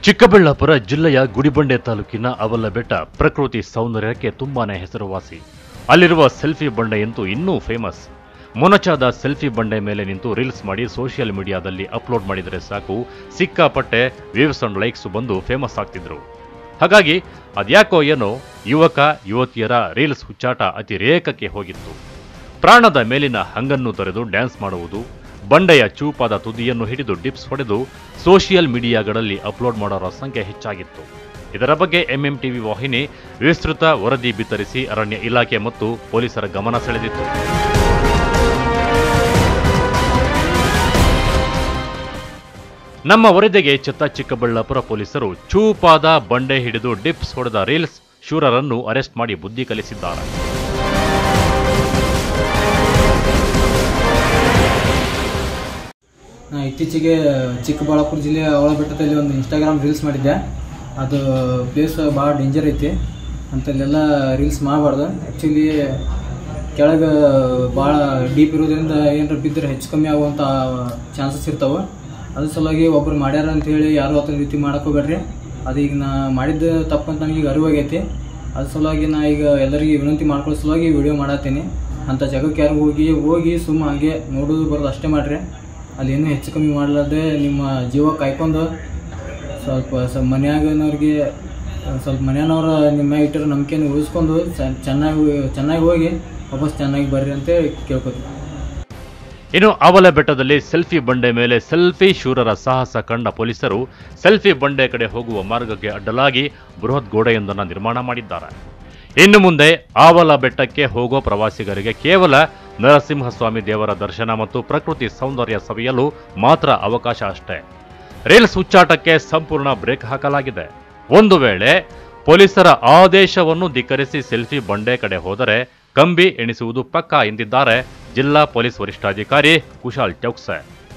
ಚಿಕ್ಕಬಳ್ಳಾಪುರ ಜಿಲ್ಲೆಯ ಗುಡಿಬಂಡೆ ತಾಲೂಕಿನ ಅವಲಬೆಟ್ಟ ಪ್ರಕೃತಿ ಸೌಂದರ್ಯಕ್ಕೆ ತುಂಬಾನೇ ಹೆಸರುವಾಸಿ ಅಲ್ಲಿರುವ ಸೆಲ್ಫಿ ಬಂಡೆಯಂತೂ ಇನ್ನೂ ಫೇಮಸ್ ಮೊನಚಾದ ಸೆಲ್ಫಿ ಬಂಡೆ ಮೇಲೆ ನಿಂತು ರೀಲ್ಸ್ ಮಾಡಿ ಸೋಷಿಯಲ್ ಮೀಡಿಯಾದಲ್ಲಿ ಅಪ್ಲೋಡ್ ಮಾಡಿದರೆ ಸಾಕು ಸಿಕ್ಕಾಪಟ್ಟೆ ವ್ಯೂಸ್ ಅಂಡ್ ಲೈಕ್ಸ್ ಬಂದು ಫೇಮಸ್ ಆಗ್ತಿದ್ರು ಹಾಗಾಗಿ ಅದ್ಯಾಕೋ ಏನೋ ಯುವಕ ಯುವತಿಯರ ರೀಲ್ಸ್ ಹುಚ್ಚಾಟ ಅತಿರೇಕಕ್ಕೆ ಹೋಗಿತ್ತು ಪ್ರಾಣದ ಮೇಲಿನ ಹಂಗನ್ನು ತೊರೆದು ಡ್ಯಾನ್ಸ್ ಮಾಡುವುದು ಬಂಡೆಯ ಚೂಪಾದ ತುದಿಯನ್ನು ಹಿಡಿದು ಡಿಪ್ಸ್ ಹೊಡೆದು ಸೋಷಿಯಲ್ ಮೀಡಿಯಾಗಳಲ್ಲಿ ಅಪ್ಲೋಡ್ ಮಾಡೋರ ಸಂಖ್ಯೆ ಹೆಚ್ಚಾಗಿತ್ತು ಇದರ ಬಗ್ಗೆ ಎಂಎಂಟಿವಿ ವಾಹಿನಿ ವಿಸ್ತೃತ ವರದಿ ಬಿತ್ತರಿಸಿ ಅರಣ್ಯ ಇಲಾಖೆ ಮತ್ತು ಪೊಲೀಸರ ಗಮನ ಸೆಳೆದಿತ್ತು ನಮ್ಮ ವರದಿಗೆ ಚೆತ್ತ ಚಿಕ್ಕಬಳ್ಳಾಪುರ ಪೊಲೀಸರು ಚೂಪಾದ ಬಂಡೆ ಹಿಡಿದು ಡಿಪ್ಸ್ ಹೊಡೆದ ರೀಲ್ಸ್ ಶೂರರನ್ನು ಅರೆಸ್ಟ್ ಮಾಡಿ ಬುದ್ಧಿ ಕಲಿಸಿದ್ದಾರೆ ನಾ ಇತ್ತೀಚೆಗೆ ಚಿಕ್ಕಬಳ್ಳಾಪುರ ಜಿಲ್ಲೆಯ ಒಳಬೆಟ್ಟದಲ್ಲಿ ಒಂದು ಇನ್ಸ್ಟಾಗ್ರಾಮ್ ರೀಲ್ಸ್ ಮಾಡಿದ್ದೆ ಅದು ಪ್ಲೇಸ್ ಭಾಳ ಡೇಂಜರ್ ಐತಿ ಅಂತಲ್ಲೆಲ್ಲ ರೀಲ್ಸ್ ಮಾಡಬಾರ್ದು ಆ್ಯಕ್ಚುಲಿ ಕೆಳಗೆ ಭಾಳ ಡೀಪ್ ಇರೋದ್ರಿಂದ ಏನಾರ ಬಿದ್ದರೆ ಹೆಚ್ಚು ಕಮ್ಮಿ ಆಗುವಂಥ ಚಾನ್ಸಸ್ ಇರ್ತಾವೆ ಅದ್ರ ಸಲುವಾಗಿ ಒಬ್ರು ಮಾಡ್ಯಾರ ಅಂತ ಹೇಳಿ ಯಾರು ಅದನ್ನ ರೀತಿ ಮಾಡಕ್ಕೆ ಹೋಗ್ಬೇಡ್ರಿ ಅದು ಈಗ ನಾ ಮಾಡಿದ್ದು ತಪ್ಪಂತ ನನಗೀಗ ಅರಿವಾಗೈತಿ ಅದ್ರ ಸಲುವಾಗಿ ನಾ ಈಗ ಎಲ್ಲರಿಗೆ ವಿನಂತಿ ಮಾಡ್ಕೊಳ್ಳೋ ಸಲುವಾಗಿ ವಿಡಿಯೋ ಮಾಡತ್ತೀನಿ ಅಂಥ ಜಾಗಕ್ಕೆ ಯಾರು ಹೋಗಿ ಹೋಗಿ ಸುಮ್ಮ ಹಾಗೆ ನೋಡೋದು ಬರೋದು ಅಷ್ಟೇ ಮಾಡಿರಿ ಅಲ್ಲಿ ಏನೂ ಹೆಚ್ಚು ಕಮ್ಮಿ ಮಾಡಲಾರ್ದೆ ನಿಮ್ಮ ಜೀವ ಕಾಯ್ಕೊಂಡು ಸ್ವಲ್ಪ ಸ್ವಲ್ಪ ಮನ್ಯಾಗನವ್ರಿಗೆ ಸ್ವಲ್ಪ ಮನೆಯವ್ರ ನಿಮ್ಮ ಮ್ಯಾಗ ಇಟ್ಟಿರೋ ನಂಬಿಕೆನ ಉಳಿಸ್ಕೊಂಡು ಚ- ಚೆನ್ನಾಗಿ ಚೆನ್ನಾಗಿ ಹೋಗಿ ವಾಪಸ್ ಚೆನ್ನಾಗಿ ಬರ್ರಿ ಅಂತ ಕೇಳ್ಕೊತೀನಿ ಇನ್ನು ಅವಲ ಬೆಟ್ಟದಲ್ಲಿ ಸೆಲ್ಫಿ ಬಂಡೆ ಮೇಲೆ ಸೆಲ್ಫಿ ಶೂರರ ಸಾಹಸ ಕಂಡ ಪೊಲೀಸರು ಸೆಲ್ಫಿ ಬಂಡೆ ಕಡೆ ಹೋಗುವ ಮಾರ್ಗಕ್ಕೆ ಅಡ್ಡಲಾಗಿ ಬೃಹತ್ ಗೋಡೆಯೊಂದನ್ನು ನಿರ್ಮಾಣ ಮಾಡಿದ್ದಾರೆ ಇನ್ನು ಮುಂದೆ ಆವಲ ಬೆಟ್ಟಕ್ಕೆ ಹೋಗೋ ಪ್ರವಾಸಿಗರಿಗೆ ಕೇವಲ ನರಸಿಂಹಸ್ವಾಮಿ ದೇವರ ದರ್ಶನ ಮತ್ತು ಪ್ರಕೃತಿ ಸೌಂದರ್ಯ ಸವಿಯಲು ಮಾತ್ರ ಅವಕಾಶ ಅಷ್ಟೇ ರೀಲ್ಸ್ ಹುಚ್ಚಾಟಕ್ಕೆ ಸಂಪೂರ್ಣ ಬ್ರೇಕ್ ಹಾಕಲಾಗಿದೆ ಒಂದು ವೇಳೆ ಪೊಲೀಸರ ಆದೇಶವನ್ನು ಧಿಕ್ಕರಿಸಿ ಸೆಲ್ಫಿ ಬಂಡೆ ಕಡೆ ಹೋದರೆ ಕಂಬಿ ಎಣಿಸುವುದು ಪಕ್ಕಾ ಎಂದಿದ್ದಾರೆ ಜಿಲ್ಲಾ ಪೊಲೀಸ್ ವರಿಷ್ಠಾಧಿಕಾರಿ ಕುಶಾಲ್ ಚೌಕ್ಸೆ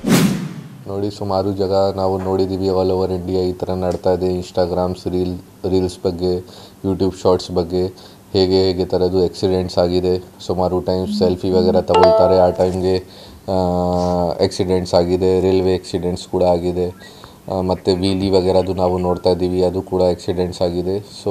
ನೋಡಿ ಸುಮಾರು ಜಾಗ ನಾವು ನೋಡಿದ್ದೀವಿ ಆಲ್ ಓವರ್ ಇಂಡಿಯಾ ಈ ಥರ ನಡ್ತಾ ಇದೆ ಇನ್ಸ್ಟಾಗ್ರಾಮ್ಸ್ ರೀಲ್ ರೀಲ್ಸ್ ಬಗ್ಗೆ ಯೂಟ್ಯೂಬ್ ಶಾರ್ಟ್ಸ್ ಬಗ್ಗೆ ಹೇಗೆ ಹೇಗೆ ಥರದ್ದು ಎಕ್ಸಿಡೆಂಟ್ಸ್ ಆಗಿದೆ ಸುಮಾರು ಟೈಮ್ಸ್ ಸೆಲ್ಫಿ ವಗೇರ ತಗೊಳ್ತಾರೆ ಆ ಟೈಮ್ಗೆ ಎಕ್ಸಿಡೆಂಟ್ಸ್ ಆಗಿದೆ ರೈಲ್ವೆ ಎಕ್ಸಿಡೆಂಟ್ಸ್ ಕೂಡ ಆಗಿದೆ ಮತ್ತು ವೀಲಿ ವಗೇರದು ನಾವು ನೋಡ್ತಾ ಇದ್ದೀವಿ ಅದು ಕೂಡ ಎಕ್ಸಿಡೆಂಟ್ಸ್ ಆಗಿದೆ ಸೊ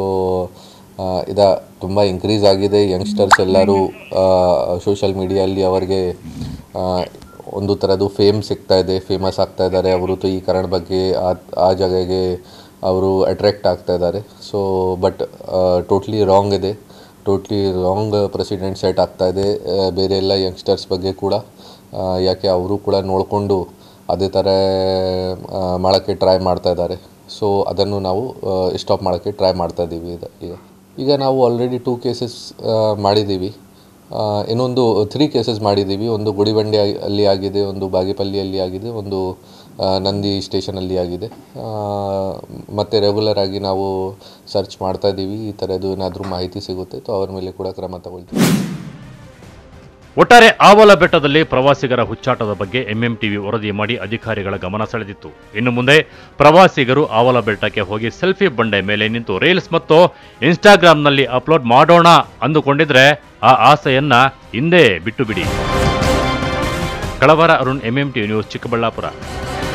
ಇದ ತುಂಬ ಇನ್ಕ್ರೀಸ್ ಆಗಿದೆ ಯಂಗ್ಸ್ಟರ್ಸ್ ಎಲ್ಲರೂ ಸೋಷಿಯಲ್ ಮೀಡಿಯಲ್ಲಿ ಅವರಿಗೆ ಆ, ಒಂದು ಥರದ್ದು ಫೇಮ್ ಸಿಗ್ತಾ ಇದೆ ಫೇಮಸ್ ಆಗ್ತಾ ಇದ್ದಾರೆ ಅವರು ಈ ಕಾರಣ ಬಗ್ಗೆ ಆ ಆ ಜಾಗಗೆ ಅವರು ಅಟ್ರ್ಯಾಕ್ಟ್ ಆಗ್ತಾ ಇದ್ದಾರೆ ಸೊ ಬಟ್ ಟೋಟ್ಲಿ ರಾಂಗ್ ಇದೆ ಟೋಟ್ಲಿ ರಾಂಗ್ ಪ್ರೆಸಿಡೆಂಟ್ ಸೆಟ್ ಆಗ್ತಾ ಇದೆ ಆ, ಬೇರೆ ಎಲ್ಲ ಯಂಗ್ಸ್ಟರ್ಸ್ ಬಗ್ಗೆ ಕೂಡ ಆ, ಯಾಕೆ ಅವರು ಕೂಡ ನೋಡಿಕೊಂಡು ಅದೇ ಥರ ಆ, ಮಾಡೋಕ್ಕೆ ಟ್ರೈ ಮಾಡ್ತಾ ಇದ್ದಾರೆ ಸೊ ಅದನ್ನು ನಾವು ಸ್ಟಾಪ್ ಮಾಡೋಕ್ಕೆ ಟ್ರೈ ಮಾಡ್ತಾ ಇದ್ದೀವಿ ಇದು ಈಗ ಈಗ ನಾವು ಆಲ್ರೆಡಿ ಟೂ ಕೇಸಸ್ ಮಾಡಿದ್ದೀವಿ ಆ, ಇನ್ನೊಂದು ತ್ರೀ ಕೇಸಸ್ ಮಾಡಿದ್ದೀವಿ ಒಂದು ಗುಡಿಬಂಡೆ ಆಗಿ- ಅಲ್ಲಿ ಆಗಿದೆ ಒಂದು ಬಾಗೇಪಲ್ಲಿಯಲ್ಲಿ ಆಗಿದೆ ಒಂದು ಆ, ನಂದಿ ಸ್ಟೇಷನಲ್ಲಿ ಆಗಿದೆ ಆ, ಮತ್ತೆ ರೆಗ್ಯುಲರ್ ಆಗಿ ನಾವು ಸರ್ಚ್ ಮಾಡ್ತಾ ಇದ್ದೀವಿ ಈ ಥರದ್ದು ಏನಾದರೂ ಮಾಹಿತಿ ಸಿಗುತ್ತೆ ಸೊ ಅವ್ರ ಮೇಲೆ ಕೂಡ ಕ್ರಮ ತಗೊಳ್ತೀವಿ ಒಟ್ಟಾರೆ ಆವಲ ಬೆಟ್ಟದಲ್ಲಿ ಪ್ರವಾಸಿಗರ ಹುಚ್ಚಾಟದ ಬಗ್ಗೆ ಎಂಎಂಟಿವಿ ವರದಿ ಮಾಡಿ ಅಧಿಕಾರಿಗಳ ಗಮನ ಸೆಳೆದಿತ್ತು ಇನ್ನು ಮುಂದೆ ಪ್ರವಾಸಿಗರು ಆವಲ ಬೆಟ್ಟಕ್ಕೆ ಹೋಗಿ ಸೆಲ್ಫಿ ಬಂಡೆ ಮೇಲೆ ನಿಂತು ರೀಲ್ಸ್ ಮತ್ತು ಇನ್ಸ್ಟಾಗ್ರಾಂನಲ್ಲಿ ಅಪ್ಲೋಡ್ ಮಾಡೋಣ ಅಂದುಕೊಂಡಿದ್ರೆ ಆ ಆಸೆಯನ್ನ ಹಿಂದೆ ಬಿಟ್ಟು ಬಿಡಿ ಕಳವರ ಅರುಣ್ ಎಂಎಂಟಿವಿ ನ್ಯೂಸ್ ಚಿಕ್ಕಬಳ್ಳಾಪುರ